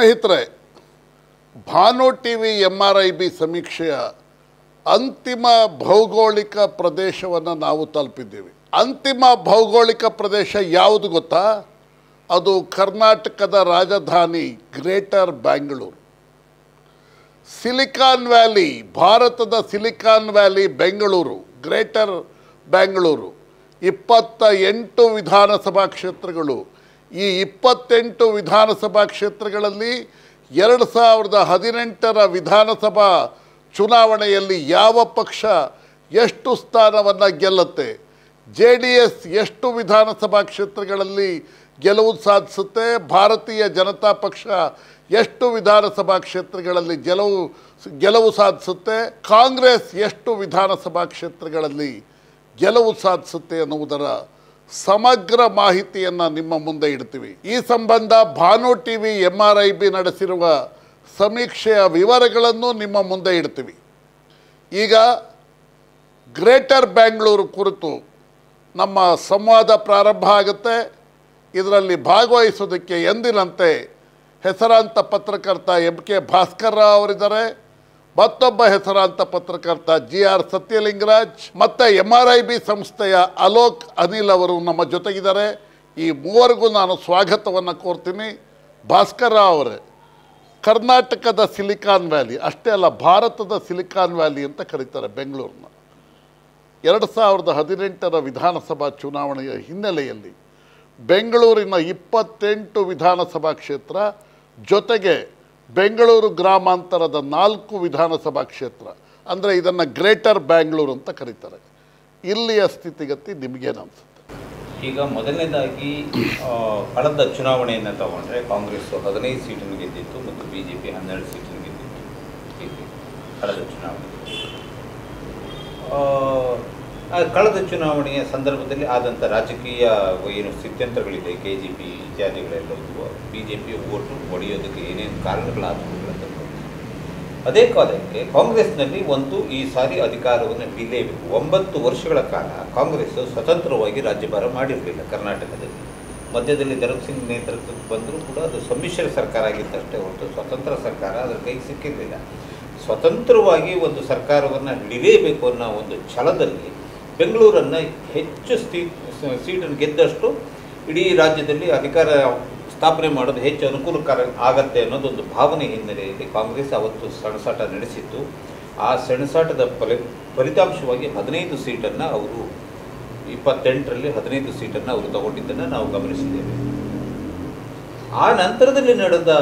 ಸ್ನೇಹಿತರೆ Bhanu T V M R I B ಸಮೀಕ್ಷೆಯ ಅಂತಿಮ ಭೌಗೋಳಿಕ ಪ್ರದೇಶವನ್ನು ನಾವು ತಲುಪಿದ್ದೀವಿ ಅಂತಿಮ ಭೌಗೋಳಿಕ ಪ್ರದೇಶ ಯಾವುದು ಗೊತ್ತಾ ಅದು ಕರ್ನಾಟಕದ ರಾಜಧಾನಿ ಗ್ರೇಟರ್ ಬ್ಯಾಂಗ್ಳೂರು ಸಿಲಿಕಾನ್ ವ್ಯಾಲಿ ಭಾರತದ silicon valley Bengaluru greater Bangalore ಇಪ್ಪತ್ತ ಎಂಟು ವಿಧಾನಸಭಾ ಕ್ಷೇತ್ರಗಳು ಈ ಇಪ್ಪತ್ತೆಂಟು ವಿಧಾನಸಭಾ ಕ್ಷೇತ್ರಗಳಲ್ಲಿ ಎರಡು ಸಾವಿರದ ಹದಿನೆಂಟರ ವಿಧಾನಸಭಾ ಚುನಾವಣೆಯಲ್ಲಿ ಯಾವ ಪಕ್ಷ ಎಷ್ಟು ಸ್ಥಾನವನ್ನು ಗೆಲ್ಲುತ್ತೆ ಜೆ ಡಿ ಎಸ್ ಎಷ್ಟು ವಿಧಾನಸಭಾ ಕ್ಷೇತ್ರಗಳಲ್ಲಿ ಗೆಲುವು ಸಾಧಿಸುತ್ತೆ ಭಾರತೀಯ ಜನತಾ ಪಕ್ಷ ಎಷ್ಟು ವಿಧಾನಸಭಾ ಕ್ಷೇತ್ರಗಳಲ್ಲಿ ಗೆಲುವು ಗೆಲುವು ಸಾಧಿಸುತ್ತೆ ಕಾಂಗ್ರೆಸ್ ಎಷ್ಟು ವಿಧಾನಸಭಾ ಕ್ಷೇತ್ರಗಳಲ್ಲಿ ಗೆಲುವು ಸಾಧಿಸುತ್ತೆ ಅನ್ನುವುದರ ಸಮಗ್ರ ಮಾಹಿತಿಯನ್ನು ನಿಮ್ಮ ಮುಂದೆ ಇಡ್ತೀವಿ ಈ ಸಂಬಂಧ Bhanu T V M R I B ನಡೆಸಿರುವ ಸಮೀಕ್ಷೆಯ ವಿವರಗಳನ್ನು ನಿಮ್ಮ ಮುಂದೆ ಇಡ್ತೀವಿ ಈಗ ಗ್ರೇಟರ್ ಬ್ಯಾಂಗ್ಳೂರು ಕುರಿತು ನಮ್ಮ ಸಂವಾದ ಪ್ರಾರಂಭ ಆಗುತ್ತೆ ಇದರಲ್ಲಿ ಭಾಗವಹಿಸೋದಕ್ಕೆ ಎಂದಿನಂತೆ ಹೆಸರಾಂತ ಪತ್ರಕರ್ತ ಎಂ ಕೆ ಭಾಸ್ಕರ್ ರಾವ್ ಅವರಿದ್ದಾರೆ ಮತ್ತೊಬ್ಬ ಹೆಸರಾಂತ ಪತ್ರಕರ್ತ ಜಿ ಆರ್ ಸತ್ಯಲಿಂಗರಾಜ್ ಮತ್ತು ಎಮ್ ಆರ್ ಐ ಬಿ ಸಂಸ್ಥೆಯ ಅಲೋಕ್ ಅನಿಲ್ ಅವರು ನಮ್ಮ ಜೊತೆಗಿದ್ದಾರೆ ಈ ಮೂವರಿಗೂ ನಾನು ಸ್ವಾಗತವನ್ನು ಕೋರ್ತೀನಿ ಭಾಸ್ಕರ್ ರಾವ್ ಅವರೇ ಕರ್ನಾಟಕದ ಸಿಲಿಕಾನ್ ವ್ಯಾಲಿ ಅಷ್ಟೇ ಅಲ್ಲ ಭಾರತದ ಸಿಲಿಕಾನ್ ವ್ಯಾಲಿ ಅಂತ ಕರೀತಾರೆ ಬೆಂಗಳೂರನ್ನ ಎರಡು ಸಾವಿರದ ಹದಿನೆಂಟರ ವಿಧಾನಸಭಾ ಚುನಾವಣೆಯ ಹಿನ್ನೆಲೆಯಲ್ಲಿ ಬೆಂಗಳೂರಿನ ಇಪ್ಪತ್ತೆಂಟು ವಿಧಾನಸಭಾ ಕ್ಷೇತ್ರ ಜೊತೆಗೆ ಬೆಂಗಳೂರು ಗ್ರಾಮಾಂತರದ ನಾಲ್ಕು ವಿಧಾನಸಭಾ ಕ್ಷೇತ್ರ ಅಂದರೆ ಇದನ್ನು ಗ್ರೇಟರ್ ಬ್ಯಾಂಗ್ಳೂರು ಅಂತ ಕರೀತಾರೆ ಇಲ್ಲಿಯ ಸ್ಥಿತಿಗತಿ ನಿಮಗೇನು ಅನಿಸುತ್ತೆ ಈಗ ಮೊದಲನೇದಾಗಿ ಆ, ಕಳೆದ ಚುನಾವಣೆಯನ್ನು ತಗೊಂಡ್ರೆ ಕಾಂಗ್ರೆಸ್ ಹದಿನೈದು ಸೀಟನ್ನು ಗೆದ್ದಿತ್ತು ಮತ್ತು ಬಿ ಜೆ ಪಿ ಹನ್ನೆರಡು ಸೀಟನ್ನು ಗೆದ್ದಿತ್ತು ಇಲ್ಲಿ ಕಳೆದ ಚುನಾವಣೆ ಆ, ಆ ಕಳೆದ ಚುನಾವಣೆಯ ಸಂದರ್ಭದಲ್ಲಿ ಆದಂಥ ರಾಜಕೀಯ ಏನು ಸ್ಥಿತ್ಯಂತರಗಳಿದೆ ಕೆ ಜಿ ಪಿ ಇತ್ಯಾದಿಗಳೆಲ್ಲ ಇದ್ವು ಬಿ ಜೆ ಪಿ ಓಟು ಒಡೆಯೋದಕ್ಕೆ ಏನೇನು ಕಾರಣಗಳಾದವು ಅದೇ ಕಾಲಕ್ಕೆ ಕಾಂಗ್ರೆಸ್ನಲ್ಲಿ ಒಂದು ಈ ಸಾರಿ ಅಧಿಕಾರವನ್ನು ಬಿಡಲೇಬೇಕು ಒಂಬತ್ತು ವರ್ಷಗಳ ಕಾಲ ಕಾಂಗ್ರೆಸ್ ಸ್ವತಂತ್ರವಾಗಿ ರಾಜ್ಯಭಾರ ಮಾಡಿರಲಿಲ್ಲ ಕರ್ನಾಟಕದಲ್ಲಿ ಮಧ್ಯದಲ್ಲಿ ಧರಮ್ ಸಿಂಗ್ ನೇತೃತ್ವಕ್ಕೆ ಬಂದರೂ ಕೂಡ ಅದು ಸಮ್ಮಿಶ್ರ ಸರ್ಕಾರ ಆಗಿತ್ತಷ್ಟೇ ಹೊರತು ಸ್ವತಂತ್ರ ಸರ್ಕಾರ ಅದರ ಕೈಗೆ ಸಿಕ್ಕಿರಲಿಲ್ಲ ಸ್ವತಂತ್ರವಾಗಿ ಒಂದು ಸರ್ಕಾರವನ್ನು ಹಿಡಿಲೇಬೇಕು ಅನ್ನೋ ಒಂದು ಛಲದಲ್ಲಿ ಬೆಂಗಳೂರನ್ನು ಹೆಚ್ಚು ಸ್ಥೀ ಸೀಟನ್ನು ಗೆದ್ದಷ್ಟು ಇಡೀ ರಾಜ್ಯದಲ್ಲಿ ಅಧಿಕಾರ ಸ್ಥಾಪನೆ ಮಾಡೋದು ಹೆಚ್ಚು ಅನುಕೂಲಕರ ಆಗತ್ತೆ ಅನ್ನೋದೊಂದು ಭಾವನೆ ಹಿನ್ನೆಲೆಯಲ್ಲಿ ಕಾಂಗ್ರೆಸ್ ಅವತ್ತು ಸಣಸಾಟ ನಡೆಸಿತ್ತು ಆ ಸೆಣಸಾಟದ ಫಲ ಫಲಿತಾಂಶವಾಗಿ ಹದಿನೈದು ಸೀಟನ್ನು ಅವರು ಇಪ್ಪತ್ತೆಂಟರಲ್ಲಿ ಹದಿನೈದು ಸೀಟನ್ನು ಅವರು ತಗೊಂಡಿದ್ದನ್ನು ನಾವು ಗಮನಿಸಿದ್ದೇವೆ ಆ ನಂತರದಲ್ಲಿ ನಡೆದ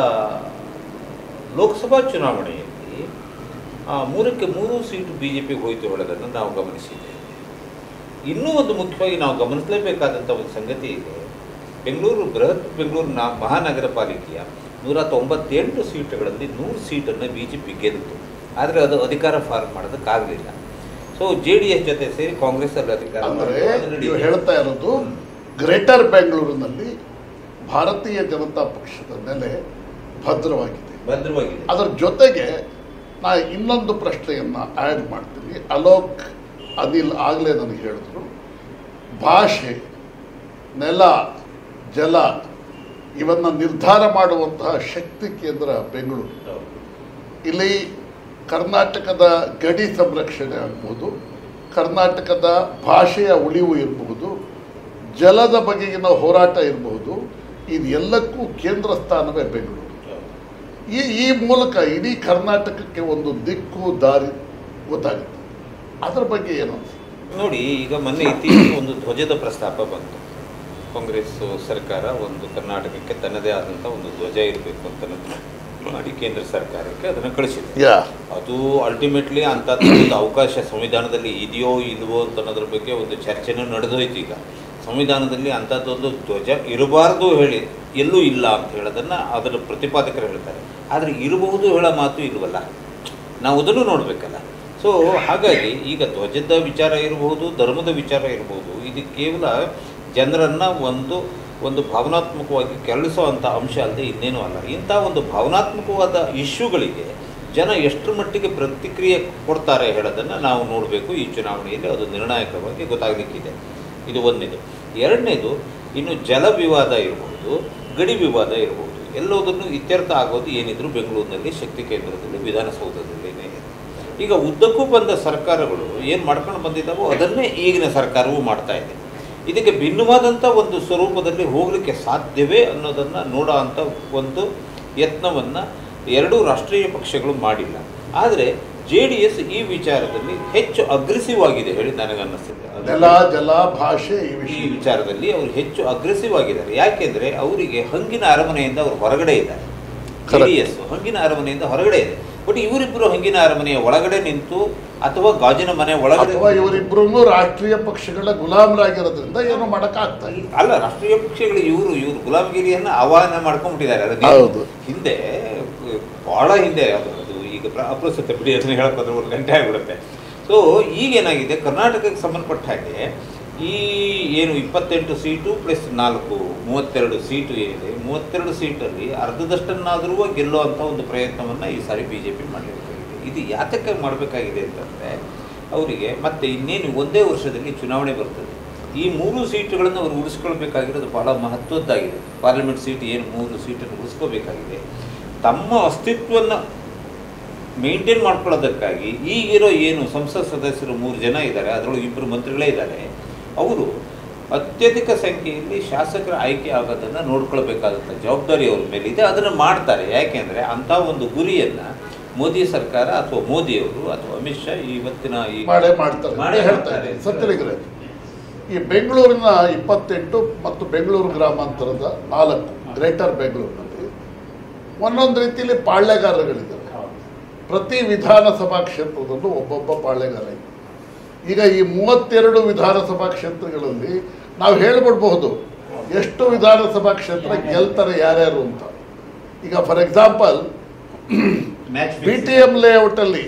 ಲೋಕಸಭಾ ಚುನಾವಣೆಯಲ್ಲಿ ಆ, ಮೂರಕ್ಕೆ ಮೂರು ಸೀಟು ಬಿ ಜೆ ಪಿಗೆ ಹೋಯಿತು ಹೇಳೋದನ್ನು ನಾವು ಗಮನಿಸಿದ್ದೇವೆ ಇನ್ನೂ ಒಂದು ಮುಖ್ಯವಾಗಿ ನಾವು ಗಮನಿಸಲೇಬೇಕಾದಂಥ ಒಂದು ಸಂಗತಿ ಇದೆ ಬೆಂಗಳೂರು ಬೃಹತ್ ಬೆಂಗಳೂರು ನಾ ಮಹಾನಗರ ಪಾಲಿಕೆಯ ನೂರ ತೊಂಬತ್ತೆಂಟು ಸೀಟುಗಳಲ್ಲಿ ನೂರು ಸೀಟನ್ನು ಬಿ ಜೆ ಪಿ ಗೆದ್ದಿತು ಆದರೆ ಅದು ಅಧಿಕಾರ ಫಾರ್ಮ್ ಮಾಡೋದಕ್ಕಾಗಲಿಲ್ಲ ಸೊ ಜೆ ಡಿ ಎಸ್ ಜೊತೆ ಸೇರಿ ಕಾಂಗ್ರೆಸ್ ಅಲ್ಲಿ ಅಧಿಕಾರ ಅಂದರೆ ಮಾಡಿದ್ರು. ಅದು ನೀವು ನಡೀಲಿಲ್ಲ. ಹೇಳ್ತಾ ಇರೋದು ಗ್ರೇಟರ್ ಬೆಂಗಳೂರಿನಲ್ಲಿ ಭಾರತೀಯ ಜನತಾ ಪಕ್ಷದ ನೆಲೆ ಭದ್ರವಾಗಿದೆ ಭದ್ರವಾಗಿದೆ ಅದರ ಜೊತೆಗೆ ನಾ ಇನ್ನೊಂದು ಪ್ರಶ್ನೆಯನ್ನು ಆ್ಯಡ್ ಮಾಡ್ತೀನಿ ಅಲೋಕ್ ಅನಿಲ್ ಆಗಲೇ ನನಗೆ ಹೇಳಿದ್ರು ಭಾಷೆ ನೆಲ ಜಲ ಇವನ್ನು ನಿರ್ಧಾರ ಮಾಡುವಂತಹ ಶಕ್ತಿ ಕೇಂದ್ರ ಬೆಂಗಳೂರು ಹೌದು. ಇಲ್ಲಿ ಕರ್ನಾಟಕದ ಗಡಿ ಸಂರಕ್ಷಣೆ ಆಗ್ಬೋದು ಕರ್ನಾಟಕದ ಭಾಷೆಯ ಉಳಿವು ಇರಬಹುದು ಜಲದ ಬಗೆಗಿನ ಹೋರಾಟ ಇರಬಹುದು ಇದೆಲ್ಲಕ್ಕೂ ಕೇಂದ್ರ ಸ್ಥಾನವೇ ಬೆಂಗಳೂರು ಈ ಈ ಮೂಲಕ ಇಡೀ ಕರ್ನಾಟಕಕ್ಕೆ ಒಂದು ದಿಕ್ಕು ದಾರಿ ಗೊತ್ತಾಗುತ್ತೆ ಅದರ ಬಗ್ಗೆ ಏನು ಅನ್ಸುತ್ತೆ? ನೋಡಿ ಈಗ ಮೊನ್ನೆ ಇತ್ತೀಚೆಗೆ ಒಂದು ಧ್ವಜದ ಪ್ರಸ್ತಾಪ ಬಂತು ಕಾಂಗ್ರೆಸ್ ಸರ್ಕಾರ ಒಂದು ಕರ್ನಾಟಕಕ್ಕೆ ತನ್ನದೇ ಆದಂಥ ಒಂದು ಧ್ವಜ ಇರಬೇಕು ಅಂತ ಮಾಡಿ ಕೇಂದ್ರ ಸರ್ಕಾರಕ್ಕೆ ಅದನ್ನು ಕಳಿಸಿದೆ ಯಾ ಅದು ಅಲ್ಟಿಮೇಟ್ಲಿ ಅಂತ ಒಂದು ಅವಕಾಶ ಸಂವಿಧಾನದಲ್ಲಿ ಇದೆಯೋ ಇಲ್ವೋ ಅಂತ ಅನ್ನೋದ್ರ ಬಗ್ಗೆ ಒಂದು ಚರ್ಚೆನೂ ನಡೆದೋಯ್ತು ಈಗ ಸಂವಿಧಾನದಲ್ಲಿ ಅಂಥದ್ದೊಂದು ಧ್ವಜ ಇರಬಾರ್ದು ಹೇಳಿ ಎಲ್ಲೂ ಇಲ್ಲ ಅಂತ ಹೇಳೋದನ್ನು ಅದರ ಪ್ರತಿಪಾದಕರು ಹೇಳ್ತಾರೆ ಆದರೆ ಇರಬಹುದು ಹೇಳೋ ಮಾತು ಇಲ್ವಲ್ಲ ನಾವು ಅದನ್ನು ನೋಡಬೇಕಲ್ಲ ಸೊ ಹಾಗಾಗಿ ಈಗ ಧ್ವಜದ ವಿಚಾರ ಇರಬಹುದು ಧರ್ಮದ ವಿಚಾರ ಇರಬಹುದು ಇದು ಕೇವಲ ಜನರನ್ನು ಒಂದು ಒಂದು ಭಾವನಾತ್ಮಕವಾಗಿ ಕೆರಳಿಸುವಂಥ ಅಂಶ ಅಲ್ಲದೆ ಇನ್ನೇನೂ ಅಲ್ಲ ಇಂಥ ಒಂದು ಭಾವನಾತ್ಮಕವಾದ ಇಶ್ಯೂಗಳಿಗೆ ಜನ ಎಷ್ಟರ ಮಟ್ಟಿಗೆ ಪ್ರತಿಕ್ರಿಯೆ ಕೊಡ್ತಾರೆ ಹೇಳೋದನ್ನು ನಾವು ನೋಡಬೇಕು ಈ ಚುನಾವಣೆಯಲ್ಲಿ ಅದು ನಿರ್ಣಾಯಕವಾಗಿ ಗೊತ್ತಾಗಲಿಕ್ಕಿದೆ ಇದು ಒಂದನೇದು ಎರಡನೇದು ಇನ್ನು ಜಲ ವಿವಾದ ಇರಬಹುದು ಗಡಿ ವಿವಾದ ಇರಬಹುದು ಎಲ್ಲೋದನ್ನು ಇತ್ಯರ್ಥ ಆಗೋದು ಏನಿದ್ರು ಬೆಂಗಳೂರಿನಲ್ಲಿ ಶಕ್ತಿ ಕೇಂದ್ರದಲ್ಲಿ ವಿಧಾನಸೌಧದಲ್ಲಿನೇ ಇದೆ. ಈಗ ಉದ್ದಕ್ಕೂ ಬಂದ ಸರ್ಕಾರಗಳು ಏನು ಮಾಡ್ಕೊಂಡು ಬಂದಿದ್ದಾವೋ ಅದನ್ನೇ ಈಗಿನ ಸರ್ಕಾರವು ಮಾಡ್ತಾ ಇದೆ ಇದಕ್ಕೆ ಭಿನ್ನವಾದಂಥ ಒಂದು ಸ್ವರೂಪದಲ್ಲಿ ಹೋಗಲಿಕ್ಕೆ ಸಾಧ್ಯವೇ ಅನ್ನೋದನ್ನು ನೋಡೋ ಅಂಥ ಒಂದು ಯತ್ನವನ್ನು ಎರಡೂ ರಾಷ್ಟ್ರೀಯ ಪಕ್ಷಗಳು ಮಾಡಿಲ್ಲ ಆದರೆ ಜೆ ಡಿ ಎಸ್ ಈ ವಿಚಾರದಲ್ಲಿ ಹೆಚ್ಚು ಅಗ್ರೆಸಿವ್ ಆಗಿದೆ ಹೇಳಿ ನನಗನ್ನಿಸ್ತದೆ ನೆಲ ಜಲ ಭಾಷೆ ಈ ಈ ವಿಷಯ ವಿಚಾರದಲ್ಲಿ ಅವರು ಹೆಚ್ಚು ಅಗ್ರೆಸಿವ್ ಆಗಿದ್ದಾರೆ ಯಾಕೆಂದ್ರೆ ಅವರಿಗೆ ಹಂಗಿನ ಅರಮನೆಯಿಂದ ಅವರು ಹೊರಗಡೆ ಇದ್ದಾರೆ ಜೆ ಡಿ ಎಸ್ ಹಂಗಿನ ಅರಮನೆಯಿಂದ ಹೊರಗಡೆ ಇದೆ ಬಟ್ ಇವರಿಬ್ಬರು ಹಂಗಿನ ಅರಮನೆಯ ಒಳಗಡೆ ನಿಂತು ಅಥವಾ ಗಾಜಿನ ಮನೆ ಒಳಗಡೆ ಅಥವಾ ಇವರಿಬ್ರು ರಾಷ್ಟ್ರೀಯ ಪಕ್ಷಗಳ ಗುಲಾಮರಾಗಿರೋದ್ರಿಂದ ಏನು ಮಾಡಕ್ಕಾಗ್ತಾ ಇಲ್ಲ ಅಲ್ಲ ರಾಷ್ಟ್ರೀಯ ಪಕ್ಷಗಳು ಇವರು ಇವರು ಗುಲಾಮಗಿರಿಯನ್ನ ಆಹ್ವಾನ ಮಾಡ್ಕೊಂಡ್ಬಿಟ್ಟಿದ್ದಾರೆ ಅದಕ್ಕೆ ಹೌದು. ಹಿಂದೆ ಬಹಳ ಹಿಂದೆ ಅದು ಅದು ಈಗ ಪ್ರ- ಅಪ್ರಸ್ತುತ ಬಿಡಿ ಅದನ್ನ ಹೇಳಕ್ಕೋದ್ರೆ ಒಂದು ಗಂಟೆ ಆಗಿಬಿಡುತ್ತೆ ಸೊ ಈಗೇನಾಗಿದೆ ಕರ್ನಾಟಕಕ್ಕೆ ಸಂಬಂಧಪಟ್ಟ ಹಾಗೆ ಈ ಏನು ಇಪ್ಪತ್ತೆಂಟು ಸೀಟು ಪ್ಲಸ್ ನಾಲ್ಕು ಮೂವತ್ತೆರಡು ಸೀಟು ಏನಿದೆ ಮೂವತ್ತೆರಡು ಸೀಟಲ್ಲಿ ಅರ್ಧದಷ್ಟನ್ನಾದರೂ ಗೆಲ್ಲುವಂಥ ಒಂದು ಪ್ರಯತ್ನವನ್ನು ಈ ಸಾರಿ ಬಿ ಜೆ ಪಿ ಮಾಡಬೇಕಾಗಿದೆ ಇದು ಯಾತಕ್ಕೆ ಮಾಡಬೇಕಾಗಿದೆ ಅಂತಂದರೆ ಅವರಿಗೆ ಮತ್ತೆ ಇನ್ನೇನು ಒಂದೇ ವರ್ಷದಲ್ಲಿ ಚುನಾವಣೆ ಬರ್ತದೆ ಈ ಮೂರು ಸೀಟುಗಳನ್ನು ಅವರು ಉಳಿಸ್ಕೊಳ್ಬೇಕಾಗಿರೋದು ಬಹಳ ಮಹತ್ವದ್ದಾಗಿದೆ ಪಾರ್ಲಿಮೆಂಟ್ ಸೀಟ್ ಏನು ಮೂರು ಸೀಟನ್ನು ಉಳಿಸ್ಕೋಬೇಕಾಗಿದೆ ತಮ್ಮ ಅಸ್ತಿತ್ವವನ್ನು ಮೇಂಟೈನ್ ಮಾಡ್ಕೊಳ್ಳೋದಕ್ಕಾಗಿ ಈಗಿರೋ ಏನು ಸಂಸತ್ ಸದಸ್ಯರು ಮೂರು ಜನ ಇದ್ದಾರೆ ಅದರೊಳಗೆ ಇಬ್ಬರು ಮಂತ್ರಿಗಳೇ ಇದ್ದಾರೆ ಅವರು ಅತ್ಯಧಿಕ ಸಂಖ್ಯೆಯಲ್ಲಿ ಶಾಸಕರ ಆಯ್ಕೆ ಆಗೋದನ್ನು ನೋಡ್ಕೊಳ್ಬೇಕಾದಂಥ ಜವಾಬ್ದಾರಿ ಅವ್ರ ಮೇಲೆ ಇದೆ ಅದನ್ನು ಮಾಡ್ತಾರೆ ಯಾಕೆಂದರೆ ಅಂಥ ಒಂದು ಗುರಿಯನ್ನು ಮೋದಿ ಸರ್ಕಾರ ಅಥವಾ ಮೋದಿಯವರು ಅಥವಾ ಅಮಿತ್ ಶಾ ಇವತ್ತಿನ ಈ ಮಾಡೇ ಮಾಡ್ತಾರೆ ಅಂತ ಮಾಡೇ ಹೇಳ್ತಾ ಮಾಡ್ತಾರೆ. ಇದ್ದೀನಿ ಸತ್ಯಲಿಂಗ್ರೆ ಈ ಬೆಂಗಳೂರಿನ ಇಪ್ಪತ್ತೆಂಟು ಮತ್ತು ಬೆಂಗಳೂರು ಗ್ರಾಮಾಂತರದ ನಾಲ್ಕು ಗ್ರೇಟರ್ ಬೆಂಗಳೂರಿನಲ್ಲಿ ಒಂದೊಂದು ರೀತಿಯಲ್ಲಿ ಪಾಳ್ಯಗಾರಗಳಿದ್ದಾರೆ ಪ್ರತಿ ವಿಧಾನಸಭಾ ಕ್ಷೇತ್ರದಲ್ಲೂ ಒಬ್ಬೊಬ್ಬ ಪಾಳ್ಯಗಾರ ಇದೆ ಈಗ ಈ ಮೂವತ್ತೆರಡು ವಿಧಾನಸಭಾ ಕ್ಷೇತ್ರಗಳಲ್ಲಿ ನಾವು ಹೇಳ್ಬಿಡ್ಬಹುದು ಎಷ್ಟು ವಿಧಾನಸಭಾ ಕ್ಷೇತ್ರ ಗೆಲ್ತಾರೆ ಯಾರ್ಯಾರು ಅಂತ ಈಗ for example match B T M ಲೇಔಟಲ್ಲಿ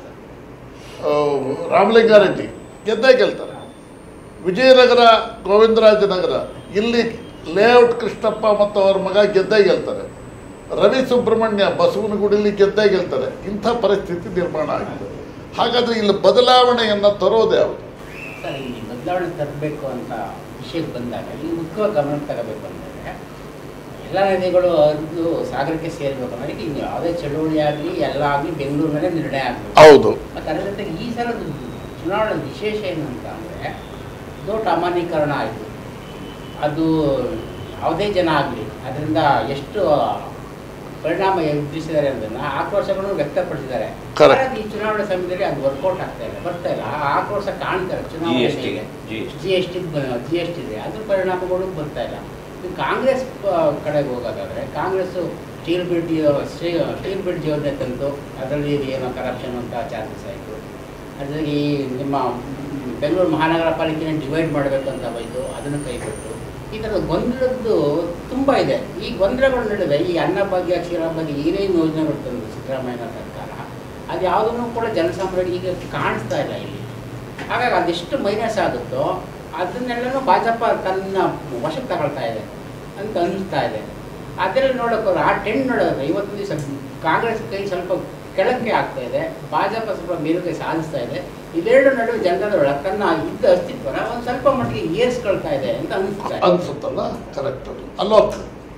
ರಾಮಲಿಂಗಾರೆಡ್ಡಿ ಗೆದ್ದೇ ಗೆಲ್ತಾರೆ ವಿಜಯನಗರ ಗೋವಿಂದರಾಜನಗರ ಇಲ್ಲಿ ಲೇಔಟ್ ಕೃಷ್ಣಪ್ಪ ಮತ್ತು ಅವ್ರ ಮಗ ಗೆದ್ದೇ ಗೆಲ್ತಾರೆ ರವಿ ಸುಬ್ರಹ್ಮಣ್ಯ ಬಸವನಗುಡಿಲಿ ಗೆದ್ದೇ ಗೆಲ್ತಾರೆ ಇಂಥ ಪರಿಸ್ಥಿತಿ ನಿರ್ಮಾಣ ಆಗಿದೆ ಹಾಗಾದ್ರೆ ಇಲ್ಲಿ ಬದಲಾವಣೆಯನ್ನು ತರೋದು ಯಾವುದು ಸರ್ ಈ ಬದಲಾವಣೆ ತರಬೇಕು ಅಂತ ವಿಷಯಕ್ಕೆ ಬಂದಾಗ ಈ ಮುಖ್ಯ ಗಮನ ತಗೋಬೇಕು ಅಂದರೆ ಎಲ್ಲ ನದಿಗಳು ಹರಿದು ಸಾಗರಕ್ಕೆ ಸೇರಬೇಕು ಅನ್ನೋದಕ್ಕೆ ಇನ್ನು ಯಾವುದೇ ಚಳುವಳಿ ಆಗಲಿ ಎಲ್ಲ ಆಗಲಿ ಬೆಂಗಳೂರಿನಲ್ಲೇ ನಿರ್ಣಯ ಆಗಬೇಕು ಹೌದು ಮತ್ತು ಅದರ ಜೊತೆಗೆ ಈ ಸಲದ ಚುನಾವಣೆ ವಿಶೇಷ ಏನು ಅಂತ ಅಂದರೆ ನೋಟ್ ಅಮಾನ್ಯೀಕರಣ ಆಯಿತು ಅದು ಯಾವುದೇ ಜನ ಆಗಲಿ ಅದರಿಂದ ಎಷ್ಟು ಪರಿಣಾಮ ಎದುರಿಸಿದ್ದಾರೆ ಅನ್ನೋದನ್ನು ಆಕ್ರೋಶಗಳನ್ನು ವ್ಯಕ್ತಪಡಿಸಿದ್ದಾರೆ Correct. ಆದರೆ ಈ ಚುನಾವಣೆ ಸಮಯದಲ್ಲಿ ಅದು ವರ್ಕೌಟ್ ಆಗ್ತಾ ಇಲ್ಲ ಬರ್ತಾ ಇಲ್ಲ ಆ ಆಕ್ರೋಶ ಕಾಣ್ತಾರೆ ಜಿ ಚುನಾವಣೆ ಎಸ್ ಟಿಗೆ G S T G S T G S T ಇದೆ ಅದ್ರ ಪರಿಣಾಮಗಳು ಬರ್ತಾ ಇಲ್ಲ ಇನ್ನು ಕಾಂಗ್ರೆಸ್ ಆ, ಕಡೆಗೆ ಹೋಗೋದಾದ್ರೆ Congress steel bridge steel bridge ಯೋಜನೆ ತಂತು ಅದರಲ್ಲಿ ಏನೋ ಕರಪ್ಷನ್ ಅಂತ ಚಾರ್ಜಸ್ ಆಯಿತು ಅದ್ರಲ್ಲಿ ಈ ನಿಮ್ಮ ಮ್, ಬೆಂಗಳೂರು ಮಹಾನಗರ ಪಾಲಿಕೆನ ಡಿವೈಡ್ ಮಾಡಬೇಕು ಅಂತ ಬೈತು ಅದನ್ನು ಕೈಬಿಟ್ಟು ಈ ಥರದ ಗೊಂದಲದ್ದು ತುಂಬ ಇದೆ ಈ ಗೊಂದಲಗಳ ನಡುವೆ ಈ ಅನ್ನಭಾಗ್ಯ ಕ್ಷೀರಭಾಗ್ಯ ಏನೇನು ಯೋಜನೆಗಳು ತಂದು ಸಿದ್ದರಾಮಯ್ಯನ ಸರ್ಕಾರ ಅದು ಯಾವುದನ್ನು ಕೂಡ ಜನಸಾಮಾನ್ಯರಿಗೆ ಈಗ ಕಾಣಿಸ್ತಾ ಇಲ್ಲ ಇಲ್ಲಿ ಹಾಗಾಗಿ ಅದೆಷ್ಟು ಮೈನಸ್ ಆಗುತ್ತೋ ಅದನ್ನೆಲ್ಲನೂ ಭಾಜಪ ತನ್ನ ವಶಕ್ಕೆ ತಗೊಳ್ತಾ ಇದೆ ಅಂತ ಅನಿಸ್ತಾ ಇದೆ ಅದರಲ್ಲಿ ನೋಡೋಕೆ ಆ ಟ್ರೆಂಡ್ ನೋಡೋದ್ರೆ ಇವತ್ತು ದಿವಸ ಕಾಂಗ್ರೆಸ್ ಕೈ ಸ್ವಲ್ಪ ಕೆಳಕ್ಕೆ ಆಗ್ತಾ ಇದೆ ಭಾಜಪ ಸ್ವಲ್ಪ ಮೇಲುಗೈ ಸಾಧಿಸ್ತಾ ಇದೆ ಇವೆರಡು ನಡುವೆ ಜನರ ಒಳಗೆ ತನ್ನ ಇದ್ದ ಅಸ್ತಿತ್ವನ ಒಂದು ಸ್ವಲ್ಪ ಮಟ್ಟಿಗೆ ಏರಿಸ್ಕೊಳ್ತಾ ಇದೆ ಅಂತ ಅನಿಸ್ತಾ ಇದೆ ಅನ್ಸುತ್ತಲ್ಲ ಕರೆಕ್ಟ್ ಅದು ಅಲೋಕ್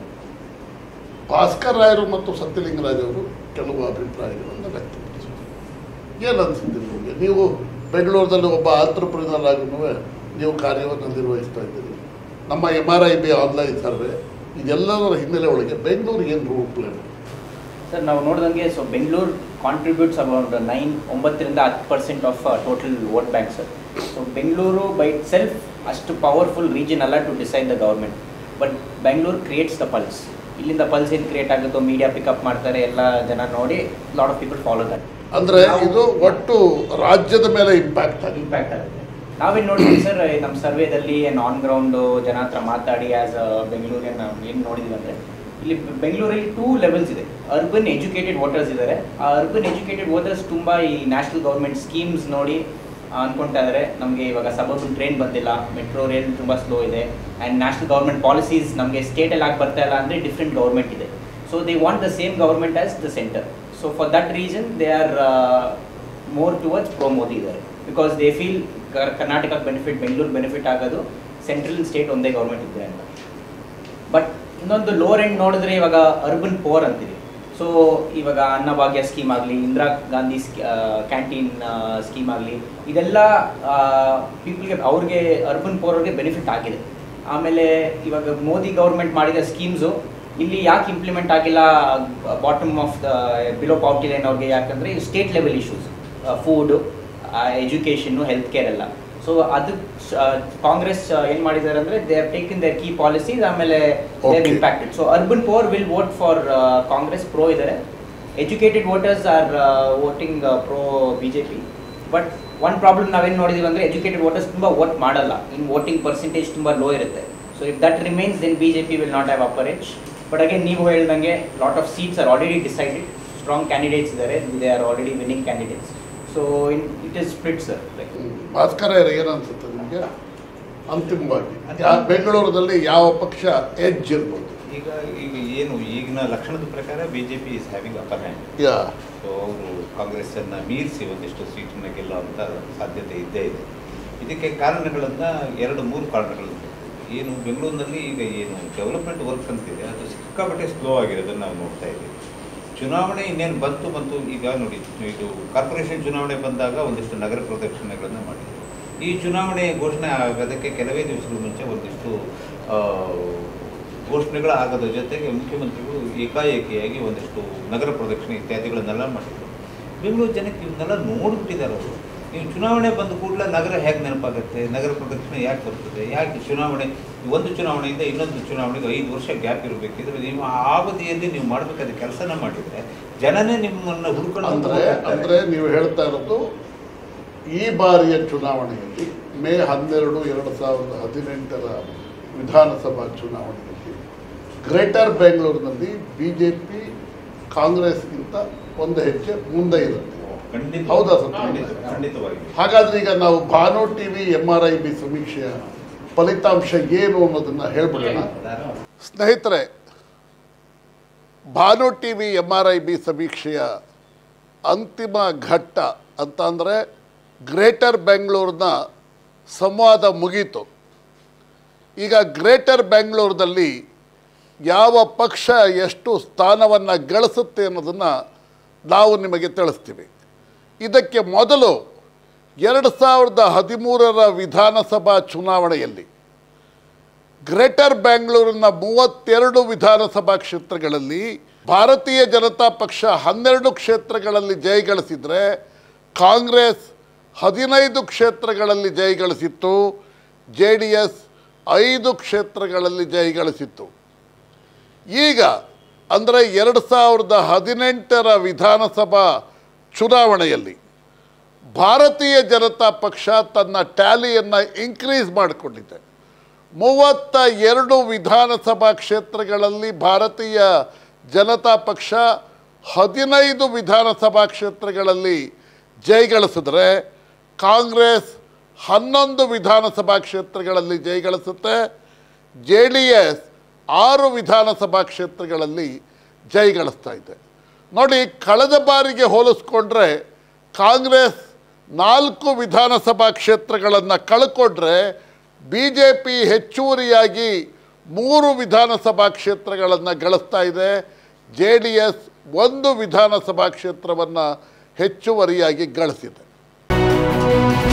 ಭಾಸ್ಕರ್ ರಾಯರು ಮತ್ತು ಸತ್ಯಲಿಂಗರಾಜ್ ಅವರು ಕೆಲವು ಅಭಿಪ್ರಾಯಗಳನ್ನು ವ್ಯಕ್ತಪಡಿಸಿದರು ಏನು ಅನ್ಸಿದ್ದು ನಿಮಗೆ ನೀವು ಬೆಂಗಳೂರಿನಲ್ಲಿ ಒಬ್ಬ ಆಂಟ್ರಪ್ರಿನರ್ ಆಗೂ ನೀವು ಕಾರ್ಯವನ್ನು ನಿರ್ವಹಿಸ್ತಾ ಇದ್ದೀರಿ ನಮ್ಮ M R I B online survey ಇದೆಲ್ಲದರ ಹಿನ್ನೆಲೆ ಒಳಗೆ ಬೆಂಗಳೂರಿಗೆ ಏನು ರೂಲ್ ಪ್ಲಾನ್ ಸರ್ ನಾವು ನೋಡಿದಂಗೆ so Bengaluru contributes about nine ಒಂಬತ್ತರಿಂದ ಹತ್ತು percent of total vote bank sir so Bengaluru by itself ಅಷ್ಟು ಪವರ್ಫುಲ್ ರೀಜನ್ ಅಲ್ಲ to decide the government but Bengaluru creates the pulse ಇಲ್ಲಿಂದ ಪಲ್ಸ್ ಏನು ಕ್ರಿಯೇಟ್ ಆಗುತ್ತೋ ಮೀಡಿಯಾ ಪಿಕಪ್ ಮಾಡ್ತಾರೆ ಎಲ್ಲ ಜನ ನೋಡಿ lot of people follow that ಅಂದರೆ ಇದು ಒಟ್ಟು ರಾಜ್ಯದ ಮೇಲೆ ಇಂಪ್ಯಾಕ್ಟ್ ಆಗಿದೆ ಇಂಪ್ಯಾಕ್ಟ್ ಆಗುತ್ತೆ ನಾವೇನು ನೋಡಿದ್ವಿ ಸರ್ ನಮ್ಮ ಸರ್ವೇದಲ್ಲಿ ಏನು ಆನ್ ಗ್ರೌಂಡು ಜನ ಹತ್ರ ಮಾತಾಡಿ ಆ್ಯಸ್ ಬೆಂಗಳೂರಿನ ನಾವು ಏನು ನೋಡಿದ್ವಿ ಅಂದರೆ ಇಲ್ಲಿ ಬೆಂಗಳೂರಲ್ಲಿ ಟೂ ಲೆವೆಲ್ಸ್ ಇದೆ ಅರ್ಬನ್ ಎಜುಕೇಟೆಡ್ ವೋಟರ್ಸ್ ಇದ್ದಾರೆ ಆ ಅರ್ಬನ್ ಎಜುಕೇಟೆಡ್ ವೋಟರ್ಸ್ ತುಂಬ ಈ ನ್ಯಾಷನಲ್ ಗೌರ್ಮೆಂಟ್ ಸ್ಕೀಮ್ಸ್ ನೋಡಿ ಅನ್ಕೊಳ್ತಾ ಇದ್ದಾರೆ ನಮಗೆ ಇವಾಗ ಸಬರ್ಬನ್ ಟ್ರೈನ್ ಬಂದಿಲ್ಲ ಮೆಟ್ರೋ ರೈಲ್ ತುಂಬ ಸ್ಲೋ ಇದೆ ಆ್ಯಂಡ್ ನ್ಯಾಷನಲ್ ಗೌರ್ಮೆಂಟ್ ಪಾಲಿಸೀಸ್ ನಮಗೆ ಸ್ಟೇಟಲ್ಲಿ ಆಗಿ ಬರ್ತಾ ಇಲ್ಲ ಅಂದರೆ ಡಿಫ್ರೆಂಟ್ ಗೌರ್ಮೆಂಟ್ ಇದೆ so they want the same government as the centre so for that reason they are more towards pro Modi ಇದ್ದಾರೆ because they feel Karnataka benefit Bengaluru benefit ಆಗೋದು ಸೆಂಟ್ರಲ್ ಸ್ಟೇಟ್ ಒಂದೇ ಗೌರ್ಮೆಂಟ್ ಇದೆ ಅಂತ ಬಟ್ ಇನ್ನೊಂದು ಲೋರ್ ಎಂಡ್ ನೋಡಿದ್ರೆ ಇವಾಗ urban four ಅಂತೀವಿ so ಇವಾಗ ಅನ್ನಭಾಗ್ಯ ಸ್ಕೀಮ್ ಆಗಲಿ ಇಂದಿರಾ ಗಾಂಧಿ ಕ್ಯಾಂಟೀನ್ ಸ್ಕೀಮ್ ಆಗಲಿ ಇದೆಲ್ಲ ಪೀಪಲ್ಗೆ ಅವ್ರಿಗೆ ಅರ್ಬನ್ ಪೋರ್ ಅವ್ರಿಗೆ ಬೆನಿಫಿಟ್ ಆಗಿದೆ ಆಮೇಲೆ ಇವಾಗ ಮೋದಿ ಗೌರ್ಮೆಂಟ್ ಮಾಡಿದ ಸ್ಕೀಮ್ಸು ಇಲ್ಲಿ ಯಾಕೆ ಇಂಪ್ಲಿಮೆಂಟ್ ಆಗಿಲ್ಲ bottom of the below poverty line ಅವ್ರಿಗೆ ಯಾಕಂದರೆ state level issues food education health care ಎಲ್ಲ ಸೊ ಅದು ಕಾಂಗ್ರೆಸ್ ಏನು ಮಾಡಿದ್ದಾರೆ ಅಂದರೆ they are taken their key policies ಆಮೇಲೆ they Okay. Impacted so urban poor will vote for Congress pro ಇದ್ದಾರೆ educated voters are voting pro B J P but one problem ನಾವೇನು ನೋಡಿದೀವಿ ಅಂದರೆ ಎಜುಕೇಟೆಡ್ ವೋಟರ್ಸ್ ತುಂಬ vote ಮಾಡಲ್ಲ in voting percentage ತುಂಬ low ಇರುತ್ತೆ so if that remains then B J P will not have upper H but again ನೀವು ಹೇಳ್ದಂಗೆ lot of seats are already decided strong candidates ಇದ್ದಾರೆ they are already winning candidates so in it is split sir like Bhaskara ಏನನ್ಸುತ್ತೆ ನಿಮಗೆ ಅಂತಿಮವಾಗಿ ಯಾ- ಬೆಂಗಳೂರಲ್ಲಿ ಯಾವ ಪಕ್ಷ edge ಇರ್ಬೋದು ಈಗ ಈಗ ಏನು ಈಗಿನ ಲಕ್ಷಣದ ಪ್ರಕಾರ B J P is having upper hand yeah so ಅವರು ಕಾಂಗ್ರೆಸ್ಸನ್ನು ಮೀರಿಸಿ ಒಂದಿಷ್ಟು ಸೀಟನ್ನು ಗೆಲ್ಲುವಂಥ ಸಾಧ್ಯತೆ ಇದ್ದೇ ಇದೆ ಇದಕ್ಕೆ ಕಾರಣಗಳನ್ನು ಎರಡು ಮೂರು ಕಾರಣಗಳು ಏನು ಬೆಂಗಳೂರಿನಲ್ಲಿ ಈಗ ಏನು ಡೆವಲಪ್ಮೆಂಟ್ ವರ್ಕ್ ಅಂತಿದೆ ಅದು ಸಿಕ್ಕಾಪಟ್ಟೆ ಸ್ಲೋ ಆಗಿರೋದನ್ನು ನಾವು ನೋಡ್ತಾ ಇದ್ದೀವಿ ಚುನಾವಣೆ ಇನ್ನೇನು ಬಂತು ಬಂತು ಈಗ ನೋಡಿ ಇದು ಕಾರ್ಪೊರೇಷನ್ ಚುನಾವಣೆ ಬಂದಾಗ ಒಂದಿಷ್ಟು ನಗರ ಪ್ರದಕ್ಷಿಣೆಗಳನ್ನು ಮಾಡಿದ್ರು ಈ ಚುನಾವಣೆ ಘೋಷಣೆ ಆಗೋದಕ್ಕೆ ಕೆಲವೇ ದಿವಸಗಳ ಮುಂಚೆ ಒಂದಿಷ್ಟು ಆ, ಘೋಷಣೆಗಳು ಆಗೋದ್ರ ಜೊತೆಗೆ ಮುಖ್ಯಮಂತ್ರಿಗಳು ಏಕಾಏಕಿಯಾಗಿ ಒಂದಿಷ್ಟು ನಗರ ಪ್ರದಕ್ಷಿಣೆ ಇತ್ಯಾದಿಗಳನ್ನೆಲ್ಲ ಮಾಡಿದರು ಬೆಂಗಳೂರು ಜನಕ್ಕೆ ಇವನ್ನೆಲ್ಲ ನೋಡ್ಬಿಟ್ಟಿದ್ದಾರೆ ಅವರು ನೀವು ಚುನಾವಣೆ ಬಂದ ಕೂಡಲೇ ನಗರ ಹೇಗೆ ನೆನಪಾಗುತ್ತೆ ನಗರ ಪ್ರದಕ್ಷಿಣೆ ಯಾಕೆ ಬರ್ತದೆ ಯಾಕೆ ಚುನಾವಣೆ ಒಂದು ಚುನಾವಣೆಯಿಂದ ಇನ್ನೊಂದು ಚುನಾವಣೆಗೆ ಐದು ವರ್ಷ ಗ್ಯಾಪ್ ಇರಬೇಕಿದ್ರೆ ನೀವು ಆ ಅವಧಿಯಲ್ಲಿ ನೀವು ಮಾಡಬೇಕಾದ ಕೆಲಸನ ಮಾಡಿದರೆ ಜನನೇ ನಿಮ್ಮನ್ನು ಹುಡ್ಕೊಂಡು ಅಂದ್ರೆ ಹೋಗ್ತಾರೆ. ಅಂದ್ರೆ ನೀವು ಹೇಳ್ತಾ ಇರೋದು ಈ ಬಾರಿಯ ಚುನಾವಣೆಯಲ್ಲಿ ಮೇ ಹನ್ನೆರಡು ಎರಡು ಸಾವಿರದ ಹದಿನೆಂಟರ ವಿಧಾನಸಭಾ ಚುನಾವಣೆಯಲ್ಲಿ ಗ್ರೇಟರ್ ಬೆಂಗಳೂರಿನಲ್ಲಿ ಬಿಜೆಪಿ ಕಾಂಗ್ರೆಸ್ಗಿಂತ ಒಂದು ಹೆಜ್ಜೆ ಮುಂದೆ ಇರುತ್ತೆ ಖಂಡಿತ ಹೌದಾ ಸರ್? ಖಂಡಿತ ಖಂಡಿತವಾಗಿ ಹಾಗಾದ್ರೆ ಈಗ ನಾವು Bhanu TV M R I B ಸಮೀಕ್ಷೆಯ ಫಲಿತಾಂಶ ಏನು ಅನ್ನೋದನ್ನ ಹೇಳ್ಬಿಡೋಣ ಸ್ನೇಹಿತರೆ Bhanu T V M R I B ಸಮೀಕ್ಷೆಯ ಅಂತಿಮ ಘಟ್ಟ ಅಂತ ಅಂದರೆ ಗ್ರೇಟರ್ ಬೆಂಗಳೂರಿನ ಸಂವಾದ ಮುಗೀತು ಈಗ ಗ್ರೇಟರ್ ಬೆಂಗಳೂರಿನಲ್ಲಿ ಯಾವ ಪಕ್ಷ ಎಷ್ಟು ಸ್ಥಾನವನ್ನು ಗಳಿಸುತ್ತೆ ಅನ್ನೋದನ್ನು ನಾವು ನಿಮಗೆ ತಿಳಿಸ್ತೀವಿ ಇದಕ್ಕೆ ಮೊದಲು ಎರಡು ಸಾವಿರದ ಹದಿಮೂರರ ವಿಧಾನಸಭಾ ಚುನಾವಣೆಯಲ್ಲಿ ಗ್ರೇಟರ್ ಬೆಂಗಳೂರಿನ ಮೂವತ್ತೆರಡು ವಿಧಾನಸಭಾ ಕ್ಷೇತ್ರಗಳಲ್ಲಿ ಭಾರತೀಯ ಜನತಾ ಪಕ್ಷ ಹನ್ನೆರಡು ಕ್ಷೇತ್ರಗಳಲ್ಲಿ ಜಯಗಳಿಸಿದರೆ ಕಾಂಗ್ರೆಸ್ ಹದಿನೈದು ಕ್ಷೇತ್ರಗಳಲ್ಲಿ ಜಯಗಳಿಸಿತ್ತು ಜೆ ಡಿ ಎಸ್ ಐದು ಕ್ಷೇತ್ರಗಳಲ್ಲಿ ಜಯಗಳಿಸಿತ್ತು ಈಗ ಅಂದರೆ ಎರಡು ಸಾವಿರದ ಹದಿನೆಂಟರ ವಿಧಾನಸಭಾ ಚುನಾವಣೆಯಲ್ಲಿ ಭಾರತೀಯ ಜನತಾ ಪಕ್ಷ ತನ್ನ ಟ್ಯಾಲಿಯನ್ನು ಇನ್ಕ್ರೀಸ್ ಮಾಡಿಕೊಂಡಿದೆ ಮೂವತ್ತ ಎರಡು ವಿಧಾನಸಭಾ ಕ್ಷೇತ್ರಗಳಲ್ಲಿ ಭಾರತೀಯ ಜನತಾ ಪಕ್ಷ ಹದಿನೈದು ವಿಧಾನಸಭಾ ಕ್ಷೇತ್ರಗಳಲ್ಲಿ ಜಯಗಳಿಸಿದ್ರೆ ಕಾಂಗ್ರೆಸ್ ಹನ್ನೊಂದು ವಿಧಾನಸಭಾ ಕ್ಷೇತ್ರಗಳಲ್ಲಿ ಜಯಗಳಿಸುತ್ತೆ ಜೆ ಡಿ ಎಸ್ ಆರು ವಿಧಾನಸಭಾ ಕ್ಷೇತ್ರಗಳಲ್ಲಿ ಜಯಗಳಿಸ್ತಾ ಇದೆ ನೋಡಿ ಕಳೆದ ಬಾರಿಗೆ ಹೋಲಿಸ್ಕೊಂಡ್ರೆ ಕಾಂಗ್ರೆಸ್ ನಾಲ್ಕು ವಿಧಾನಸಭಾ ಕ್ಷೇತ್ರಗಳನ್ನು ಕಳ್ಕೊಂಡ್ರೆ ಬಿ ಜೆ ಪಿ ಹೆಚ್ಚುವರಿಯಾಗಿ ಮೂರು ವಿಧಾನಸಭಾ ಕ್ಷೇತ್ರಗಳನ್ನು ಗಳಿಸ್ತಾ ಇದೆ ಜೆ ಡಿ ಎಸ್ ಒಂದು ವಿಧಾನಸಭಾ ಕ್ಷೇತ್ರವನ್ನು ಹೆಚ್ಚುವರಿಯಾಗಿ ಗಳಿಸಿದೆ